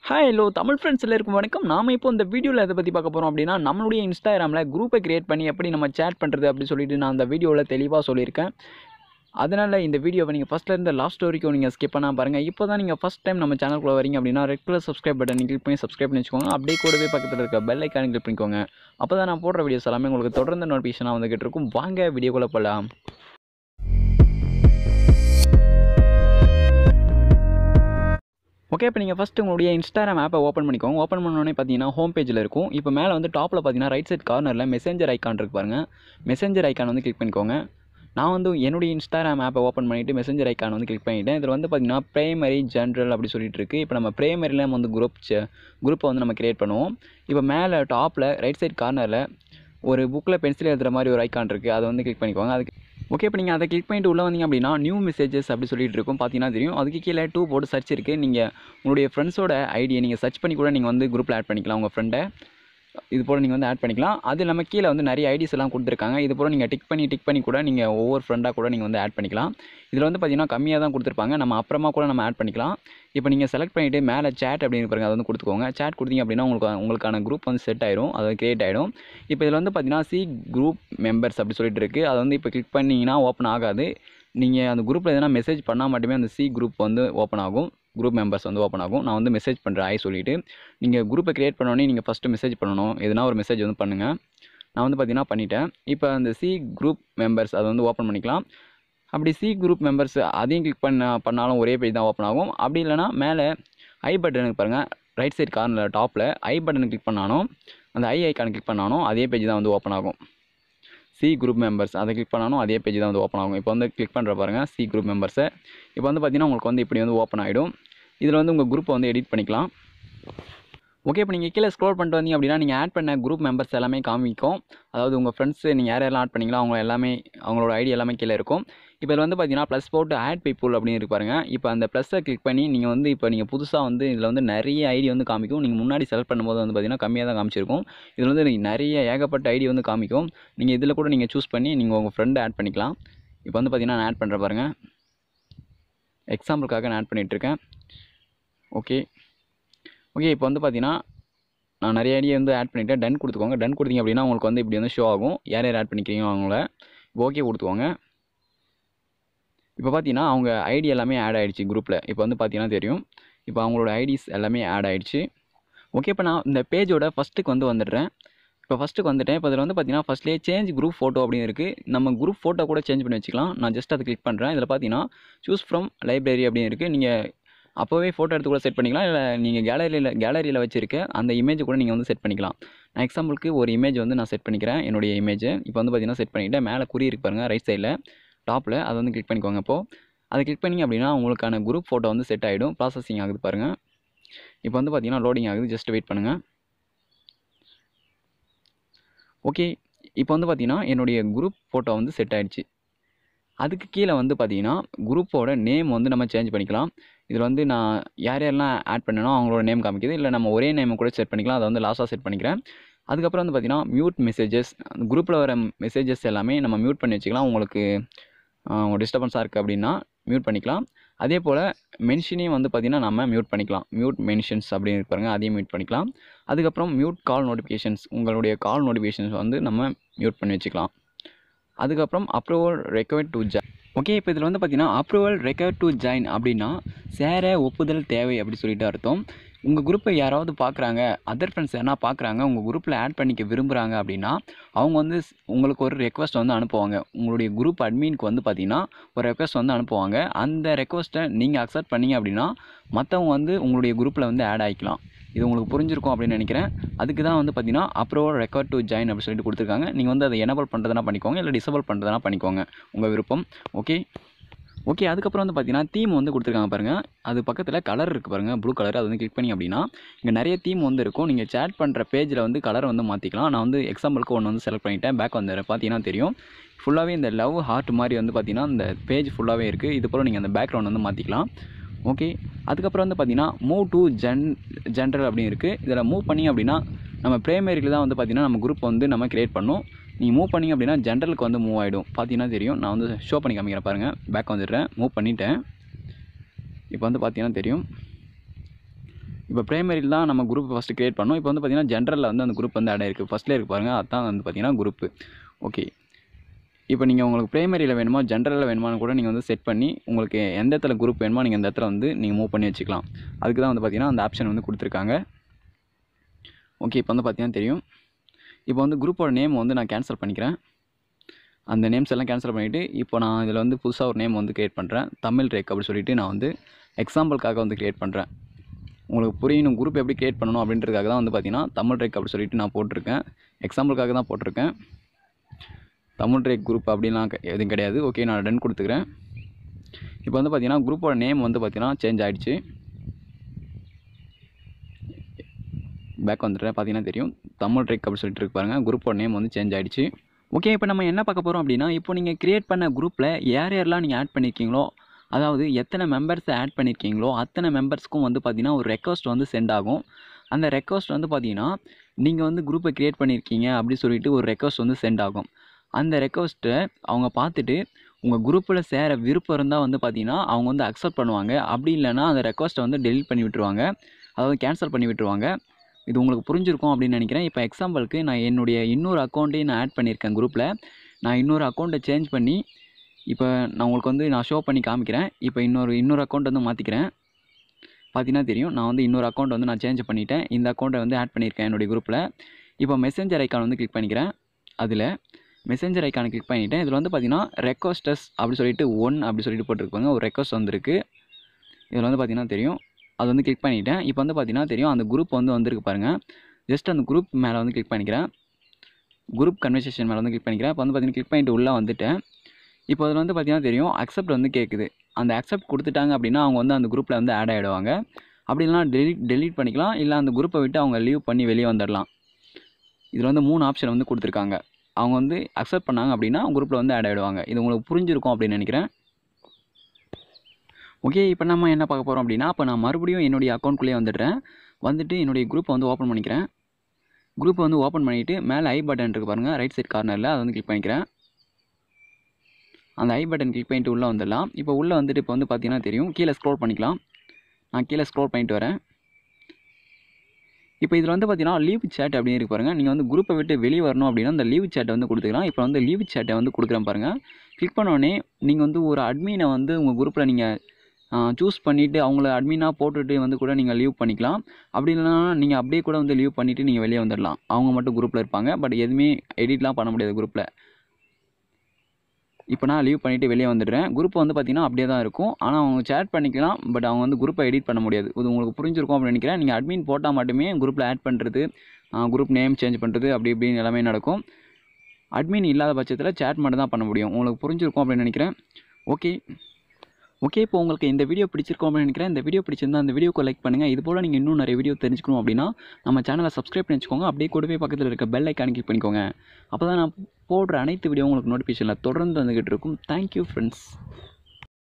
hi hello Tamil friends எல்லாருக்கும் வணக்கம் நாம இப்போ இந்த வீடியோவில் எதை பற்றி பார்க்க போகிறோம் அப்படின்னா நம்மளுடைய இன்ஸ்டாகிராமில் குரூப்பை கிரியேட் பண்ணி எப்படி நம்ம சேட் பண்ணுறது அப்படி சொல்லிட்டு நான் அந்த வீடியோவில் தெளிவாக சொல்லியிருக்கேன் அதனால் இந்த வீடியோவை நீங்கள் ஃபஸ்ட்டில் இருந்த லாஸ்ட் வரைக்கும் நீங்கள் ஸ்கிப் பண்ணால் பாருங்கள் இப்போ தான் நீங்கள் ஃபஸ்ட் டைம் நம்ம சேனலுக்குள்ள வரீங்க அப்படின்னா red colour subscribe button click பண்ணி சப்ஸ்கிரைப் பண்ணி வச்சுக்கோங்க அப்படியே கூடவே பக்கத்தில் இருக்க பெல் ஐக்கான் கிளிக் பண்ணிக்கோங்க அப்போ தான் நான் போடுற வீடியோஸ் எல்லாமே உங்களுக்கு தொடர்ந்து நோட்டிஃபிகேஷனாக வந்துகிட்டு இருக்கும் வாங்க வீடியோக்குள்ளே போகலாம் ஓகே இப்போ நீங்கள் ஃபஸ்ட்டு உங்களுடைய இன்ஸ்டாகிராம் ஆப்பை ஓப்பன் பண்ணிக்கோங்க ஓப்பன் பண்ணோடனே பார்த்தீங்கன்னா ஹோம் பேஜில் இருக்கும் இப்போ மேலே வந்து டாப்பில் பார்த்தீங்கன்னா ரைட் சைட் கார்னரில் மெசேஞ்சர் ஐக்கான் இருக்கு பாருங்கள் மெசேஞ்சர் ஐக்கான் வந்து கிளிக் பண்ணிக்கோங்க நான் வந்து என்னுடைய இன்ஸ்டாகிராம் ஆப்பை ஓப்பன் பண்ணிவிட்டு மெசேஞ்சர் ஐக்கான் வந்து கிளிக் பண்ணிட்டேன் இதில் வந்து பார்த்தீங்கன்னா ப்ரைமரி ஜென்ரல் அப்படி சொல்லிட்டு இருக்கு இப்போ நம்ம ப்ரைமரியில் நம்ம வந்து குரூப் குரூப்பை வந்து நம்ம கிரியேட் பண்ணுவோம் இப்போ மேலே டாப்பில் ரைட் சைட் கார்னரில் ஒரு புக்கில் பென்சில் எழுதுகிற மாதிரி ஒரு ஐக்கான் இருக்குது அதை வந்து கிளிக் பண்ணிக்கோங்க அதுக்கு ஓகே இப்போ நீங்கள் அதை கிளிக் பண்ணிட்டு உள்ளே வந்தீங்க அப்படின்னா நியூ மெசேஜஸ் அப்படி சொல்லிட்டு இருக்கும் பார்த்தீங்கன்னா தெரியும் அதுக்கு கீழே டூ போட்டு சர்ச் இருக்குது நீங்கள் உங்களுடைய ஃப்ரெண்ட்ஸோட ஐடியை நீங்கள் சர்ச் பண்ணி கூட நீங்கள் வந்து குரூப்பில் ஆட் பண்ணிக்கலாம் உங்கள் ஃப்ரெண்டை இது போல் நீங்கள் வந்து ஆட் பண்ணிக்கலாம் அது இல்லாமல் கீழே வந்து நிறைய ஐடிஸ் எல்லாம் கொடுத்துருக்காங்க இது போல் நீங்கள் டிக் பண்ணி டிக் பண்ணி கூட நீங்கள் ஒவ்வொரு ஃப்ரெண்டாக கூட நீங்கள் வந்து ஆட் பண்ணிக்கலாம் இதில் வந்து பார்த்தீங்கன்னா கம்மியாக தான் கொடுத்துருப்பாங்க நம்ம அப்புறமா கூட நம்ம ஆட் பண்ணிக்கலாம் இப்போ நீங்கள் செலக்ட் பண்ணிவிட்டு மேலே சேட் அப்படின்னு பாருங்க அதை வந்து கொடுத்துக்கோங்க சேட் கொடுத்தீங்க அப்படின்னா உங்களுக்கு உங்களுக்கான குரூப் வந்து செட் ஆயிடும் அது கிரியேட் ஆகிடும் இப்போ இதில் வந்து பார்த்தீங்கன்னா சி குரூப் மெம்பர்ஸ் அப்படி சொல்லிட்டு இருக்குது அதை வந்து இப்போ கிளிக் பண்ணிங்கன்னா ஓப்பன் ஆகாது நீங்கள் அந்த குரூப்பில் எதனா மெசேஜ் பண்ணால் மட்டுமே அந்த சி குரூப் வந்து ஓப்பன் ஆகும் குரூப் மெம்பர்ஸ் வந்து ஓப்பன் ஆகும் நான் வந்து மெசேஜ் பண்ணுறேன் ஆய் சொல்லிவிட்டு நீங்கள் குரூப்பை க்ரியேட் பண்ணோடனே நீங்கள் ஃபஸ்ட்டு மெசேஜ் பண்ணணும் எதனா ஒரு மெசேஜ் வந்து பண்ணுங்கள் நான் வந்து பார்த்தீங்கன்னா பண்ணிட்டேன் இப்போ அந்த சி குரூப் மெம்பர்ஸ் அதை வந்து ஓப்பன் பண்ணிக்கலாம் அப்படி சி குரூப் மெம்பர்ஸ் அதையும் கிளிக் பண்ண பண்ணாலும் ஒரே பேஜ் தான் ஓப்பன் ஆகும் அப்படி இல்லைனா மேலே ஐ பட்டனுக்கு பாருங்கள் ரைட் சைட் கார்னரில் டாப்பில் ஐ பட்டனை கிளிக் பண்ணாலும் அந்த ஐ ஐக்கானை கிளிக் பண்ணாலும் அதே பேஜ் தான் வந்து ஓப்பன் ஆகும் சி குரூப் மெம்பர்ஸ் அதை கிளிக் பண்ணாலும் அதே பேஜ் தான் வந்து ஓப்பன் ஆகும் இப்போ வந்து கிளிக் பண்ணுற பாருங்கள் சி குரூப் மெம்பர்ஸை இப்போ வந்து பார்த்தீங்கன்னா உங்களுக்கு வந்து இப்படி வந்து ஓப்பன் ஆகிடும் இதில் வந்து உங்கள் குரூப்பை வந்து எடிட் பண்ணிக்கலாம் ஓகே இப்போ நீங்கள் கீழே ஸ்க்ரோல் பண்ணிட்டு வந்தீங்க அப்படின்னா நீங்கள் ஆட் பண்ண குரூப் மெம்பர்ஸ் எல்லாமே காமிக்கும் அதாவது உங்கள் ஃப்ரெண்ட்ஸு நீங்கள் யார் யாரெல்லாம் ஆட் பண்ணீங்களோ அவங்க எல்லாமே அவங்களோட ஐடி எல்லாமே கீழே இருக்கும் இப்போ இதில் வந்து பார்த்தீங்கன்னா ப்ளஸ் போட்டு ஆட் பீப்புள் அப்படின்னு இருக்கு பாருங்க இப்போ அந்த ப்ளஸ்ஸை கிளிக் பண்ணி நீங்கள் வந்து இப்போ நீங்கள் புதுசாக வந்து இதில் வந்து நிறைய ஐடி வந்து காமிக்கும் நீங்கள் முன்னாடி செலக்ட் பண்ணும்போது வந்து பார்த்தீங்கன்னா கம்மியாக தான் காமிச்சிருக்கும் இதில் வந்து நிறைய ஏகப்பட்ட ஐடி வந்து காமிக்கும் நீங்கள் இதில் கூட நீங்கள் சூஸ் பண்ணி நீங்கள் உங்கள் ஃப்ரெண்டை ஆட் பண்ணிக்கலாம் இப்போ வந்து பார்த்தீங்கன்னா நான் ஆட் பண்ணுற பாருங்கள் எக்ஸாம்பிளுக்காக நான் ஆட் பண்ணிகிட்ருக்கேன் ஓகே ஓகே இப்போ வந்து பார்த்தீங்கன்னா நான் நிறைய ஐடியா வந்து ஆட் பண்ணிவிட்டேன் டன் கொடுத்துக்கோங்க டன் கொடுத்தீங்க அப்படின்னா உங்களுக்கு வந்து இப்படி வந்து ஷோ ஆகும் யார் யார் ஆட் பண்ணிக்கிறீங்க அவங்கள ஓகே கொடுத்துக்கோங்க இப்போ பார்த்தீங்கன்னா அவங்க ஐடி எல்லாமே ஆட் ஆகிடுச்சு குரூப்பில் இப்போ வந்து பார்த்தீங்கன்னா தெரியும் இப்போ அவங்களோட ஐடிஸ் எல்லாமே ஆட் ஆகிடுச்சு ஓகே இப்போ நான் இந்த பேஜோட ஃபஸ்ட்டுக்கு வந்து வந்துடுறேன் இப்போ ஃபஸ்ட்டுக்கு வந்துட்டேன் இப்போ இதில் வந்து பார்த்தீங்கன்னா ஃபஸ்ட்லேயே சேஞ்ச் குரூப் ஃபோட்டோ அப்படின்னு இருக்குது நம்ம குரூப் ஃபோட்டோ கூட சேஞ்ச் பண்ணி வச்சுக்கலாம் நான் ஜஸ்ட் அதை கிளிக் பண்ணுறேன் இதில் பார்த்தீங்கன்னா சூஸ் ஃப்ரம் லைப்ரரி அப்படின்னு இருக்குது நீங்கள் அப்போவே ஃபோட்டோ எடுத்து கூட செட் பண்ணிக்கலாம் இல்லை நீங்கள் கேலரியில் கேலரியில் வச்சுருக்க அந்த இமேஜ் கூட நீங்கள் வந்து செட் பண்ணிக்கலாம் நான் எக்ஸாம்பிளுக்கு ஒரு இமேஜ் வந்து நான் செட் பண்ணிக்கிறேன் என்னுடைய இமேஜ் இப்போ வந்து பார்த்தீங்கன்னா செட் பண்ணிவிட்டு மேலே குறி இருக்கு பாருங்கள் ரைட் சைடில் டாப்பில் அதை வந்து கிளிக் பண்ணிக்கோங்க இப்போது அதை கிளிக் பண்ணிங்க அப்படின்னா உங்களுக்கான குரூப் ஃபோட்டோ வந்து செட் ஆகிடும் ப்ராசஸிங் ஆகுது பாருங்கள் இப்போ வந்து பார்த்தீங்கன்னா லோடிங் ஆகுது ஜஸ்ட் வெயிட் பண்ணுங்கள் ஓகே இப்போ வந்து பார்த்தீங்கன்னா என்னுடைய குரூப் ஃபோட்டோ வந்து செட் ஆகிடுச்சு அதுக்கு கீழே வந்து பார்த்தீங்கன்னா குரூப்போட நேம் வந்து நம்ம சேஞ்ச் பண்ணிக்கலாம் இதில் வந்து நான் யார் யாரெல்லாம் ஆட் பண்ணனோ அவங்களோட நேம் காமிக்குது இல்லை நம்ம ஒரே நேம் கூட செட் பண்ணிக்கலாம் அதை வந்து லாஸ்ட்டாக செட் பண்ணிக்கிறேன் அதுக்கப்புறம் வந்து பார்த்தீங்கன்னா மியூட் மெசேஜஸ் குரூப்பில் வர மெசேஜஸ் எல்லாமே நம்ம மியூட் பண்ணி வச்சுக்கலாம் உங்களுக்கு டிஸ்டர்பன்ஸாக இருக்குது அப்படின்னா மியூட் பண்ணிக்கலாம் அதே போல் மென்ஷனையும் வந்து பார்த்திங்கன்னா நம்ம மியூட் பண்ணிக்கலாம் மியூட் மென்ஷன்ஸ் அப்படின்னு பாருங்கள் அதையும் மியூட் பண்ணிக்கலாம் அதுக்கப்புறம் மியூட் கால் நோட்டிஃபிகேஷன்ஸ் உங்களுடைய கால் நோட்டிஃபிகேஷன்ஸ் வந்து நம்ம மியூட் பண்ணி வச்சுக்கலாம் அதுக்கப்புறம் approval required to join okay இப்போ இதில் வந்து பார்த்தீங்கன்னா அப்ரூவல் ரெக்வயர்ட் டு ஜாயின் அப்படின்னா சேர ஒப்புதல் தேவை அப்படி சொல்லிட்டு அர்த்தம் உங்கள் குரூப்பை யாராவது பார்க்குறாங்க அதர் ஃப்ரெண்ட்ஸ் யாரா பார்க்குறாங்க உங்கள் குரூப்பில் ஆட் பண்ணிக்க விரும்புகிறாங்க அப்படின்னா அவங்க வந்து உங்களுக்கு ஒரு ரெக்வஸ்ட் வந்து அனுப்புவாங்க உங்களுடைய குரூப் அட்மினுக்கு வந்து பார்த்தீங்கன்னா ஒரு ரெக்வஸ்ட் வந்து அனுப்புவாங்க அந்த ரெக்வஸ்ட்டை நீங்கள் அக்செப்ட் பண்ணீங்க அப்படின்னா மற்றவங்க வந்து உங்களுடைய குரூப்பில் வந்து ஆட் ஆகிக்கலாம் இது உங்களுக்கு புரிஞ்சிருக்கும் அப்படின்னு நினைக்கிறேன் அதுக்கு தான் வந்து பார்த்தீங்கன்னா அப்ரூவல் ரெக்கார்ட் டு ஜாயின் அப்படின்னு சொல்லிட்டு கொடுத்துருக்காங்க நீங்கள் வந்து அதை எனபிள் பண்ணுறதுனா பண்ணிக்கோங்க இல்லை டிசபிள் பண்ணுறதுனா பண்ணிக்கோங்க உங்கள் விருப்பம் ஓகே ஓகே அதுக்கப்புறம் வந்து பார்த்தீங்கன்னா தீம் வந்து கொடுத்துருக்காங்க பாருங்கள் அது பக்கத்தில் கலர் இருக்குது பாருங்கள் ப்ளூ கலர் அது வந்து கிளிக் பண்ணி அப்படின்னா இங்கே நிறைய தீம் வந்து இருக்கும் நீங்கள் சேட் பண்ணுற பேஜில் வந்து கலர் வந்து மாற்றிக்கலாம் நான் வந்து எக்ஸாம்பிளுக்கு ஒன்று வந்து செலக்ட் பண்ணிட்டேன் பேக் வந்து பார்த்தீங்கன்னா தெரியும் ஃபுல்லாகவே இந்த லவ் ஹார்ட் மாதிரி வந்து பார்த்தீங்கன்னா இந்த பேஜ் ஃபுல்லாகவே இருக்குது இது போல் நீங்கள் அந்த பேக்ரவுண்ட் வந்து மாற்றிக்கலாம் ஓகே அதுக்கப்புறம் வந்து பார்த்தீங்கன்னா மூவ் டு ஜென் ஜென்ரல் அப்படின்னு இருக்குது இதில் மூவ் பண்ணி அப்படின்னா நம்ம ப்ரைமரியில் தான் வந்து பார்த்தீங்கன்னா நம்ம குரூப் வந்து நம்ம க்ரியேட் பண்ணோம் நீங்கள் மூவ் பண்ணிங்க அப்படின்னா ஜென்ரலுக்கு வந்து மூவ் ஆகிடும் பார்த்தீங்கன்னா தெரியும் நான் வந்து ஷோ பண்ணி காமிக்கிறேன் பாருங்கள் பேக் வந்துடுறேன் மூவ் பண்ணிட்டேன் இப்போ வந்து பார்த்தீங்கன்னா தெரியும் இப்போ ப்ரைமரியில் தான் நம்ம குரூப் ஃபஸ்ட்டு க்ரியேட் பண்ணோம் இப்போ வந்து பார்த்தீங்கன்னா ஜென்ரலில் வந்து அந்த குரூப் வந்து ஆட் ஆயிருக்கு ஃபஸ்ட்லேயே இருக்கு பாருங்கள் அதுதான் வந்து பார்த்தீங்கன்னா குரூப்பு ஓகே இப்போ நீங்கள் உங்களுக்கு ப்ரைமரியில் வேணுமா ஜென்ரலில் வேணுமான்னு கூட நீங்கள் வந்து செட் பண்ணி உங்களுக்கு எந்த இடத்துல குரூப் வேணுமோ நீங்கள் அந்த இடத்துல வந்து நீங்கள் மூவ் பண்ணி வச்சுக்கலாம் அதுக்கு தான் வந்து பார்த்தீங்கன்னா அந்த ஆப்ஷன் வந்து கொடுத்துருக்காங்க ஓகே இப்போ வந்து பார்த்தீங்கன்னா தெரியும் இப்போ வந்து குரூப்போட நேம் வந்து நான் கேன்சல் பண்ணிக்கிறேன் அந்த நேம்ஸ் எல்லாம் கேன்சல் பண்ணிவிட்டு இப்போ நான் இதில் வந்து புதுசாக ஒரு நேம் வந்து க்ரியேட் பண்ணுறேன் தமிழ் ரேக் அப்படி சொல்லிட்டு நான் வந்து எக்ஸாம்பிளுக்காக வந்து க்ரியேட் பண்ணுறேன் உங்களுக்கு புரியணும் குரூப் எப்படி க்ரியேட் பண்ணணும் அப்படின்றதுக்காக தான் வந்து பார்த்தீங்கன்னா தமிழ் ரேக் அப்படி சொல்லிட்டு நான் போட்டிருக்கேன் எக்ஸாம்பிளுக்காக தான் போட்டிருக்கேன் தமிழ் ரேக் குரூப் அப்படின்லாம் க- எதுவும் கிடையாது ஓகே நான் டன் கொடுத்துக்கிறேன் இப்போ வந்து பார்த்தீங்கன்னா குரூப்போட நேம் வந்து பார்த்தீங்கன்னா சேஞ்ச் ஆகிடுச்சு பேக் வந்துடுறேன் பார்த்தீங்கன்னா தெரியும் தமிழ் ட்ரிக் அப்படி சொல்லிட்டு இருக்கு பாருங்க குரூப்போட நேம் வந்து சேஞ்ச் ஆயிடுச்சு ஓகே இப்போ நம்ம என்ன பார்க்க போகிறோம் அப்படின்னா இப்போ நீங்கள் கிரியேட் பண்ண குரூப்பில் யார் யாரெல்லாம் நீங்கள் ஆட் பண்ணியிருக்கீங்களோ அதாவது எத்தனை மெம்பர்ஸை ஆட் பண்ணியிருக்கீங்களோ அத்தனை மெம்பர்ஸ்க்கும் வந்து பார்த்தீங்கன்னா ஒரு ரெக்வஸ்ட் வந்து சென்ட் ஆகும் அந்த ரெக்வஸ்ட் வந்து பார்த்தீங்கன்னா நீங்கள் வந்து குரூப்பை கிரியேட் பண்ணியிருக்கீங்க அப்படி சொல்லிட்டு ஒரு ரெக்வஸ்ட் வந்து சென்ட் ஆகும் அந்த ரெக்வஸ்ட்டை அவங்க பார்த்துட்டு உங்கள் குரூப்பில் சேர விருப்பம் இருந்தால் வந்து பார்த்தீங்கன்னா அவங்க வந்து அக்செப்ட் பண்ணுவாங்க அப்படி இல்லைன்னா அந்த ரெக்வஸ்ட்டை வந்து டெலிட் பண்ணி விட்டுருவாங்க அதாவது கேன்சல் பண்ணி விட்டுருவாங்க இது உங்களுக்கு புரிஞ்சிருக்கும் அப்படின்னு நினைக்கிறேன் இப்போ எக்ஸாம்பிளுக்கு நான் என்னுடைய இன்னொரு அக்கௌண்ட்டையும் நான் ஆட் பண்ணியிருக்கேன் குரூப்பில் நான் இன்னொரு அக்கௌண்ட்டை சேஞ்ச் பண்ணி இப்போ நான் உங்களுக்கு வந்து நான் ஷோ பண்ணி காமிக்கிறேன் இப்போ இன்னொரு இன்னொரு அக்கௌண்ட் வந்து மாற்றிக்கிறேன் பார்த்தீங்கன்னா தெரியும் நான் வந்து இன்னொரு அக்கௌண்ட் வந்து நான் சேஞ்ச் பண்ணிட்டேன் இந்த அக்கௌண்ட்டை வந்து ஆட் பண்ணியிருக்கேன் என்னுடைய குரூப்பில் இப்போ மெசேஞ்சர் ஐக்கான் வந்து கிளிக் பண்ணிக்கிறேன் அதில் மெசேஞ்சர் ஐக்கானை கிளிக் பண்ணிட்டேன் இதில் வந்து பார்த்தீங்கன்னா ரெக்வஸ்டஸ் அப்படி சொல்லிட்டு ஒன் அப்படி சொல்லிட்டு போட்டிருப்பாங்க ஒரு ரெக்வஸ்ட் வந்திருக்கு இதில் வந்து பார்த்தீங்கன்னா தெரியும் அது வந்து கிளிக் பண்ணிட்டேன் இப்போ வந்து பார்த்தீங்கன்னா தெரியும் அந்த குரூப் வந்து வந்திருக்கு பாருங்கள் ஜஸ்ட் அந்த குரூப் மேலே வந்து கிளிக் பண்ணிக்கிறேன் குரூப் கன்வர்சேஷன் மேலே வந்து கிளிக் பண்ணிக்கிறேன் இப்போ வந்து பார்த்தீங்கன்னா கிளிக் பண்ணிட்டு உள்ளே வந்துட்டேன் இப்போ அதில் வந்து பார்த்தீங்கன்னா தெரியும் அக்செப்ட் வந்து கேட்குது அந்த அக்செப்ட் கொடுத்துட்டாங்க அப்படின்னா அவங்க வந்து அந்த குரூப்பில் வந்து ஆட் ஆகிடுவாங்க அப்படி இல்லைனா டெலிட் டெலீட் பண்ணிக்கலாம் இல்லை அந்த குரூப்பை விட்டு அவங்க லீவ் பண்ணி வெளியே வந்துடலாம் இதில் வந்து மூணு ஆப்ஷன் வந்து கொடுத்துருக்காங்க அவங்க வந்து அக்செப்ட் பண்ணாங்க அப்படின்னா குரூப்பில் வந்து ஆட் ஆகிடுவாங்க இது உங்களுக்கு புரிஞ்சிருக்கும் அப்படின்னு நினைக்கிறேன் ஓகே இப்போ நம்ம என்ன பார்க்க போகிறோம் அப்படின்னா இப்போ நான் மறுபடியும் என்னுடைய அக்கௌண்ட்குள்ளேயே வந்துடுறேன் வந்துட்டு என்னுடைய குரூப்பை வந்து ஓப்பன் பண்ணிக்கிறேன் குரூப்பை வந்து ஓப்பன் பண்ணிவிட்டு மேலே ஐ பட்டன் இருக்குது பாருங்கள் ரைட் சைட் கார்னரில் அதை வந்து கிளிக் பண்ணிக்கிறேன் அந்த ஐ பட்டன் கிளிக் பண்ணிட்டு உள்ளே வந்துடலாம் இப்போ உள்ளே வந்துட்டு இப்போ வந்து பார்த்தீங்கன்னா தெரியும் கீழே ஸ்க்ரோல் பண்ணிக்கலாம் நான் கீழே ஸ்க்ரோல் பண்ணிட்டு வரேன் இப்போ இதில் வந்து பார்த்தீங்கன்னா லீவ் சேட் அப்படின்னு இருக்கு பாருங்கள் நீங்கள் வந்து குரூப்பை விட்டு வெளியே வரணும் அப்படின்னா அந்த லீவ் சேட்டை வந்து கொடுத்துக்கலாம் இப்போ வந்து லீவ் சேட்டை வந்து கொடுக்குறேன் பாருங்கள் கிளிக் பண்ண உடனே நீங்கள் வந்து ஒரு அட்மினை வந்து உங்கள் குரூப்பில் நீங்கள் சூஸ் பண்ணிவிட்டு அவங்கள அட்மினாக போட்டுட்டு வந்து கூட நீங்கள் லீவ் பண்ணிக்கலாம் அப்படி இல்லைனா நீங்கள் அப்படியே கூட வந்து லீவ் பண்ணிவிட்டு நீங்கள் வெளியே வந்துடலாம் அவங்க மட்டும் குரூப்பில் இருப்பாங்க பட் எதுவுமே எடிட்லாம் பண்ண முடியாது குரூப்பில் இப்போ நான் லீவ் பண்ணிவிட்டு வெளியே வந்துடுறேன் குரூப் வந்து பார்த்தீங்கன்னா அப்படியே தான் இருக்கும் ஆனால் அவங்க சேட் பண்ணிக்கலாம் பட் அவங்க வந்து குரூப்பை எடிட் பண்ண முடியாது இது உங்களுக்கு புரிஞ்சிருக்கும் அப்படின்னு நினைக்கிறேன் நீங்கள் அட்மின் போட்டால் மட்டுமே குரூப்பில் ஆட் பண்ணுறது குரூப் நேம் சேஞ்ச் பண்ணுறது அப்படி இப்படின்னு எல்லாமே நடக்கும் அட்மின் இல்லாத பட்சத்தில் சேட் மட்டும் தான் பண்ண முடியும் உங்களுக்கு புரிஞ்சிருக்கும் அப்படின்னு நினைக்கிறேன் ஓகே ஓகே இப்போ உங்களுக்கு இந்த வீடியோ பிடிச்சிருக்கும் அப்படின்னு நினைக்கிறேன் இந்த வீடியோ பிடிச்சிருந்தா அந்த வீடியோக்கு லைக் பண்ணுங்கள் இது போல் நீங்கள் இன்னும் நிறைய வீடியோ தெரிஞ்சுக்கணும் அப்படின்னா நம்ம சேனலை சப்ஸ்கிரைப் பண்ணி வச்சுக்கோங்க அப்படியே கூடவே பக்கத்தில் இருக்க பெல் ஐக்கான் கிளிக் பண்ணிக்கோங்க அப்போ தான் நான் போடுற அனைத்து வீடியோ உங்களுக்கு நோட்டிஃபிகேஷனில் தொடர்ந்து வந்துக்கிட்டு இருக்கும் தேங்க்யூ ஃப்ரெண்ட்ஸ்